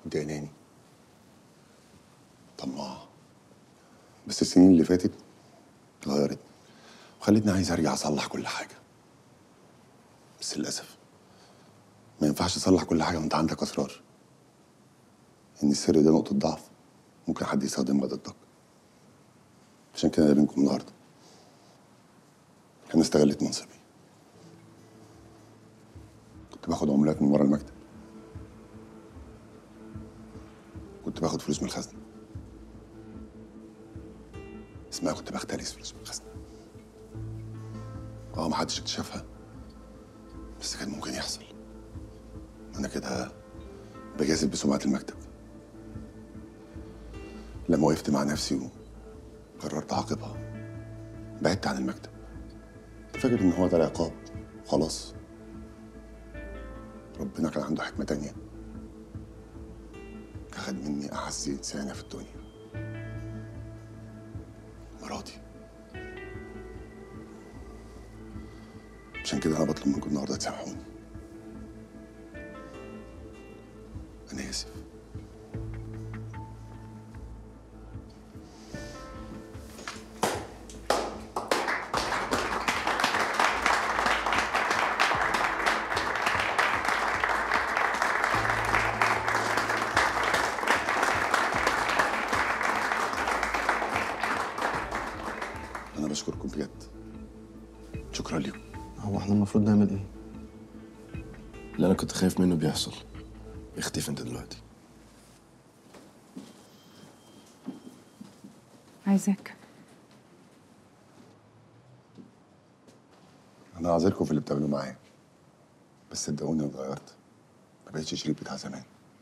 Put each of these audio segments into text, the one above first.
كنت اناني طماع بس السنين اللي فاتت اتغيرت وخلتني عايز ارجع اصلح كل حاجه بس للاسف ما ينفعش تصلح كل حاجه وانت عندك اسرار ان السر ده نقطه ضعف ممكن حد يستخدمها ضدك عشان كده انا بينكم النهارده انا استغلت منصبي كنت باخد عمولات من ورا المكتب كنت باخد فلوس من الخزنه اسمها كنت بختلس فلوس من الخزنه اه محدش اكتشفها بس كان ممكن يحصل انا كده بجازف بسمعه المكتب لما وقفت مع نفسي وقررت اعاقبها بعدت عن المكتب كنت فاكر ان هو ده العقاب خلاص ربنا كان عنده حكمه تانيه أخد مني أعز إنسانة في الدنيا مراتي عشان كده أنا بطلب منكم النهاردة تسامحوني أنا آسف أنا بشكركم بجد شكرا لكم هو احنا المفروض نعمل ايه؟ اللي انا كنت خايف منه بيحصل اختفي انت دلوقتي عايزاك أنا عاذركم في اللي بتعملوه معايا بس صدقوني أنا اتغيرت ما بقتش شريك بتاع زمان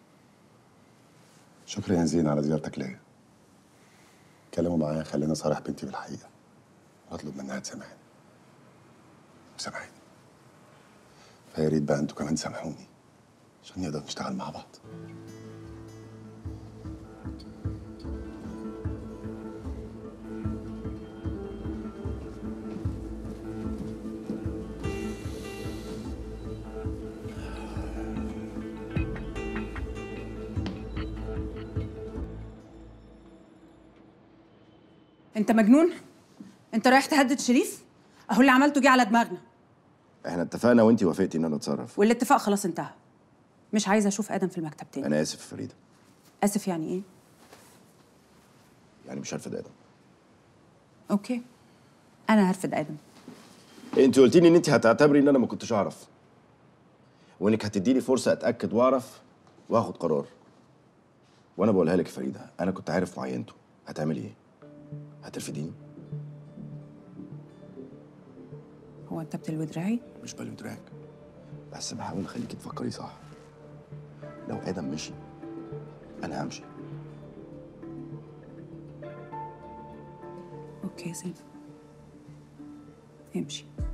شكرا يا زين على زيارتك ليا كلامه معايا خلاني أصارح بنتي بالحقيقة وأطلب منها تسامحني وسامحني فيا ريت بقى أنتوا كمان تسامحوني عشان نقدر نشتغل مع بعض انت مجنون انت رايح تهدد شريف اهو اللي عملته جه على دماغنا احنا اتفقنا وانت وافقتي ان انا اتصرف والاتفاق خلاص انتهى مش عايزه اشوف ادم في المكتب تاني انا اسف يا فريده اسف يعني ايه يعني مش هرفض ادم اوكي انا هرفض ادم انت قلتي لي ان انت هتعتبري ان انا ما كنتش اعرف وانك هتديني فرصه اتاكد واعرف واخد قرار وانا بقولها لك يا فريده انا كنت عارف معينته هتعملي ايه هترفديني هو انت بتلوي دراعي مش بلوي دراعك بس بحاول اخليكي تفكري صح لو ادم مشي انا همشي اوكي يا سيف امشي